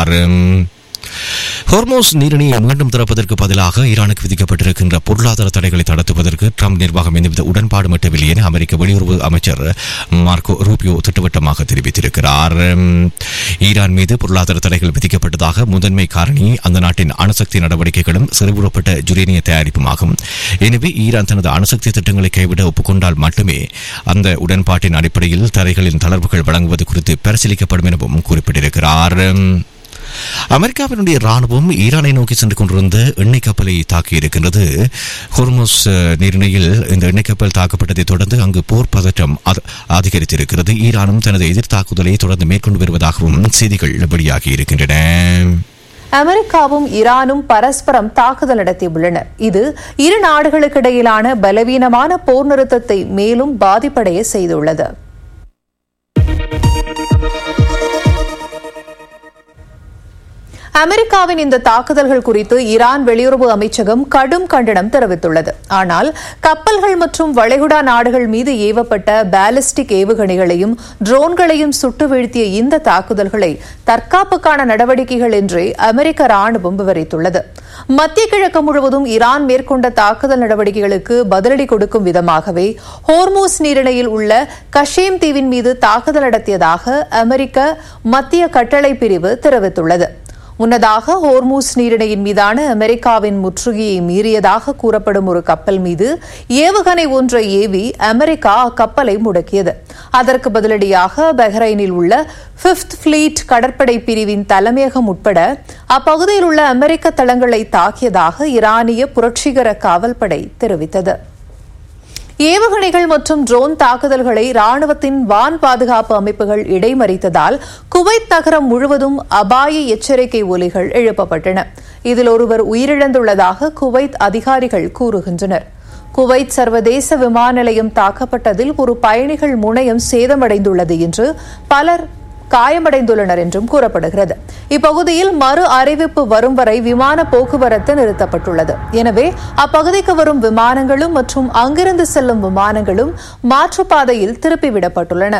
தெரிவித்திருக்கிறார் ஹோர்மோஸ் நீரிணையை மீண்டும் திறப்பதற்கு பதிலாக ஈரானுக்கு விதிக்கப்பட்டிருக்கின்ற பொருளாதார தடைகளை தடுத்துவதற்கு ட்ரம்ப் நிர்வாகம் எந்தவித உடன்பாடு எட்டவில்லை என அமெரிக்க வெளியுறவு அமைச்சர் மார்க்கோ ரூபியோ திட்டவட்டமாக தெரிவித்திருக்கிறார் ஈரான் மீது பொருளாதார தடைகள் விதிக்கப்பட்டதாக முதன்மை காரணி அந்த நாட்டின் அணுசக்தி நடவடிக்கைகளும் செறிவுறப்பட்ட ஜுரேனிய தயாரிப்புமாகும் எனவே ஈரான் தனது அணுசக்தி திட்டங்களை கைவிட ஒப்புக்கொண்டால் மட்டுமே அந்த உடன்பாட்டின் அடிப்படையில் தடைகளின் தளர்வுகள் வழங்குவது குறித்து பரிசீலிக்கப்படும் எனவும் குறிப்பிட்டிருக்கிறார் அமெரிக்காவினுடைய ராணுவம் ஈரானை நோக்கி சென்று கொண்டிருந்த எண்ணெய் கப்பலை தாக்கியிருக்கின்றது ஹொர்மோஸ் நீரிணையில் இந்த எண்ணெய் கப்பல் தாக்கப்பட்டதை தொடர்ந்து அங்கு போர் பதற்றம் அத- அதிகரித்திருக்கிறது ஈரானும் தனது எதிர் தாக்குதலை தொடர்ந்து மேற்கொண்டு வருவதாகவும் செய்திகள் வெளியாகி இருக்கின்றன அமெரிக்காவும் ஈரானும் பரஸ்பரம் தாக்குதல் நடத்தியுள்ளனர் இது இரு நாடுகளுக்கிடையிலான பலவீனமான போர் நிறுத்தத்தை மேலும் பாதிப்படைய செய்துள்ளது அமெரிக்காவின் இந்த தாக்குதல்கள் குறித்து ஈரான் வெளியுறவு அமைச்சகம் கடும் கண்டனம் தெரிவித்துள்ளது ஆனால் கப்பல்கள் மற்றும் வளைகுடா நாடுகள் மீது ஏவப்பட்ட பாலிஸ்டிக் ஏவுகணைகளையும் ட்ரோன்களையும் சுட்டு வீழ்த்திய இந்த தாக்குதல்களை தற்காப்புக்கான நடவடிக்கைகள் என்றே அமெரிக்க ராணுவம் விவரித்துள்ளது மத்திய கிழக்கு முழுவதும் ஈரான் மேற்கொண்ட தாக்குதல் நடவடிக்கைகளுக்கு பதிலடி கொடுக்கும் விதமாகவே ஹோர்மூஸ் நீரிணையில் உள்ள கஷேம் தீவின் மீது தாக்குதல் நடத்தியதாக அமெரிக்க மத்திய கட்டளை பிரிவு தெரிவித்துள்ளது முன்னதாக ஹோர்மூஸ் நீரிணையின் மீதான அமெரிக்காவின் முற்றுகையை மீறியதாக கூறப்படும் ஒரு கப்பல் மீது ஏவுகணை ஒன்றை ஏவி அமெரிக்கா அக்கப்பலை முடக்கியது அதற்கு பதிலடியாக பஹ்ரைனில் உள்ள பிப்த் ஃபிளீட் கடற்படை பிரிவின் தலைமையகம் உட்பட அப்பகுதியில் உள்ள அமெரிக்க தளங்களை தாக்கியதாக ஈரானிய புரட்சிகர காவல்படை தெரிவித்தது ஏவுகணைகள் மற்றும் ட்ரோன் தாக்குதல்களை ராணுவத்தின் வான் பாதுகாப்பு அமைப்புகள் இடைமறித்ததால் குவைத் நகரம் முழுவதும் அபாய எச்சரிக்கை ஒலிகள் எழுப்பப்பட்டன இதில் ஒருவர் உயிரிழந்துள்ளதாக குவைத் அதிகாரிகள் கூறுகின்றனர் குவைத் சர்வதேச விமான நிலையம் தாக்கப்பட்டதில் ஒரு பயணிகள் முனையம் சேதமடைந்துள்ளது என்று பலர் காயமடைந்துள்ளனர் என்றும் கூறப்படுகிறது இப்பகுதியில் மறு அறிவிப்பு வரும் வரை விமான போக்குவரத்து நிறுத்தப்பட்டுள்ளது எனவே அப்பகுதிக்கு வரும் விமானங்களும் மற்றும் அங்கிருந்து செல்லும் விமானங்களும் மாற்றுப்பாதையில் திருப்பிவிடப்பட்டுள்ளன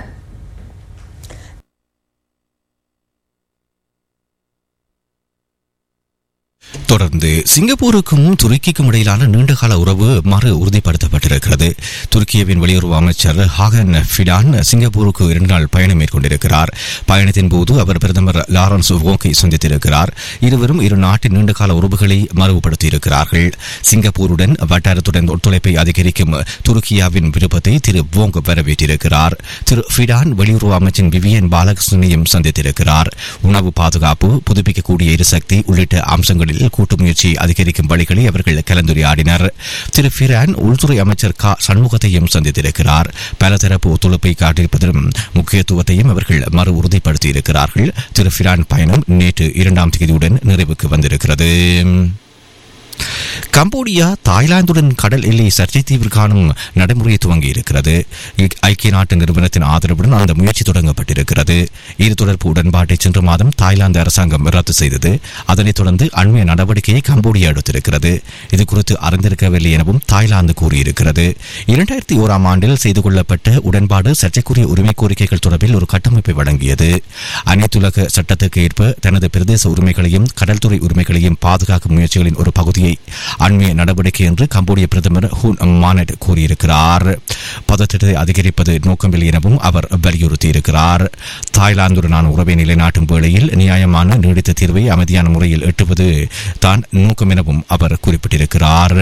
தொடர்ந்து சிங்கப்பூருக்கும் துருக்கிக்கும் இடையிலான நீண்டகால உறவு மறு உறுதிப்படுத்தப்பட்டிருக்கிறது துருக்கியவின் வெளியுறவு அமைச்சர் ஹாகன் ஃபிடான் சிங்கப்பூருக்கு இரண்டு நாள் பயணம் மேற்கொண்டிருக்கிறார் பயணத்தின் போது அவர் பிரதமர் லாரன்ஸ் வோக்கை சந்தித்திருக்கிறார் இருவரும் இரு நாட்டின் நீண்டகால உறவுகளை மறுபடுத்தியிருக்கிறார்கள் சிங்கப்பூருடன் வட்டாரத்துடன் ஒத்துழைப்பை அதிகரிக்கும் துருக்கியாவின் விருப்பத்தை திரு வோங் வரவேற்றிருக்கிறார் திரு ஃபிடான் வெளியுறவு அமைச்சின் விவியன் பாலகிருஷ்ணனையும் சந்தித்திருக்கிறார் உணவு பாதுகாப்பு புதுப்பிக்கக்கூடிய எரிசக்தி உள்ளிட்ட அம்சங்களில் கூட்டு முயற்சி அதிகரிக்கும் வழிகளை அவர்கள் கலந்துரையாடினர் திரு ஃபிரான் உள்துறை அமைச்சர் க சண்முகத்தையும் சந்தித்திருக்கிறார் பலதரப்பு ஒத்துழைப்பை காட்டியிருப்பதிலும் முக்கியத்துவத்தையும் அவர்கள் மறு உறுதிப்படுத்தியிருக்கிறார்கள் திரு ஃபிரான் பயணம் நேற்று இரண்டாம் தேதியுடன் நிறைவுக்கு வந்திருக்கிறது கம்போடியா தாய்லாந்துடன் கடல் எல்லை சர்ச்சை தீர்வு காணும் நடைமுறையை துவங்கி இருக்கிறது ஐக்கிய நாட்டு நிறுவனத்தின் ஆதரவுடன் அந்த முயற்சி தொடங்கப்பட்டிருக்கிறது இது தொடர்பு உடன்பாட்டை சென்ற மாதம் தாய்லாந்து அரசாங்கம் ரத்து செய்தது அதனைத் தொடர்ந்து அண்மைய நடவடிக்கையை கம்போடியா எடுத்திருக்கிறது இது குறித்து அறிந்திருக்கவில்லை எனவும் தாய்லாந்து கூறியிருக்கிறது இரண்டாயிரத்தி ஓராம் ஆண்டில் செய்து கொள்ளப்பட்ட உடன்பாடு சர்ச்சைக்குரிய உரிமை கோரிக்கைகள் தொடர்பில் ஒரு கட்டமைப்பை வழங்கியது அனைத்துலக சட்டத்துக்கு ஏற்ப தனது பிரதேச உரிமைகளையும் கடல்துறை உரிமைகளையும் பாதுகாக்கும் முயற்சிகளின் ஒரு பகுதியை அண்மைய நடவடிக்கை என்று கம்போடிய பிரதமர் ஹூன் மானட் கூறியிருக்கிறார் பதற்றத்தை அதிகரிப்பது நோக்கமில்லை எனவும் அவர் வலியுறுத்தியிருக்கிறார் தாய்லாந்துடனான உறவை நிலைநாட்டும் வேளையில் நியாயமான நீடித்த தீர்வை அமைதியான முறையில் எட்டுவது தான் நோக்கம் எனவும் அவர் குறிப்பிட்டிருக்கிறார்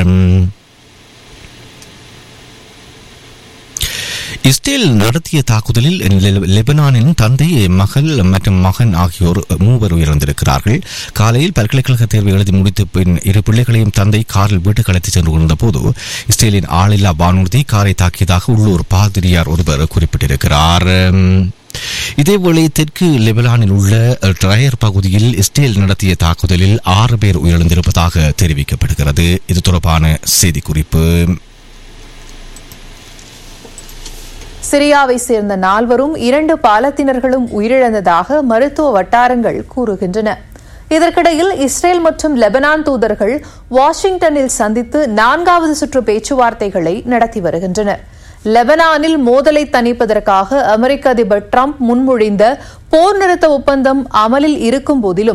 இஸ்ரேல் நடத்திய தாக்குதலில் லெ- லெபனானின் தந்தை மகள் மற்றும் மகன் ஆகியோர் மூவர் உயிரிழந்திருக்கிறார்கள் காலையில் பல்கலைக்கழக தேர்வை எழுதி முடித்த பின் இரு பிள்ளைகளையும் தந்தை காரில் வீட்டுக்கு அழைத்துச் சென்று கொண்டிருந்த போது இஸ்ரேலின் ஆளில்லா வானூர்தி காரை தாக்கியதாக உள்ளூர் பாதிரியார் ஒருவர் குறிப்பிட்டிருக்கிறார் இதேவேளை தெற்கு லெபனானில் உள்ள ட்ரயர் பகுதியில் இஸ்ரேல் நடத்திய தாக்குதலில் ஆறு பேர் உயிரிழந்திருப்பதாக தெரிவிக்கப்படுகிறது இது தொடர்பான செய்திக்குறிப்பு சிரியாவை சேர்ந்த நால்வரும் இரண்டு பாலத்தினர்களும் உயிரிழந்ததாக மருத்துவ வட்டாரங்கள் கூறுகின்றன இதற்கிடையில் இஸ்ரேல் மற்றும் லெபனான் தூதர்கள் வாஷிங்டனில் சந்தித்து நான்காவது சுற்று பேச்சுவார்த்தைகளை நடத்தி வருகின்றனர் லெபனானில் மோதலை தணிப்பதற்காக அமெரிக்க அதிபர் டிரம்ப் முன்மொழிந்த போர் நிறுத்த ஒப்பந்தம் அமலில் இருக்கும் போதிலும்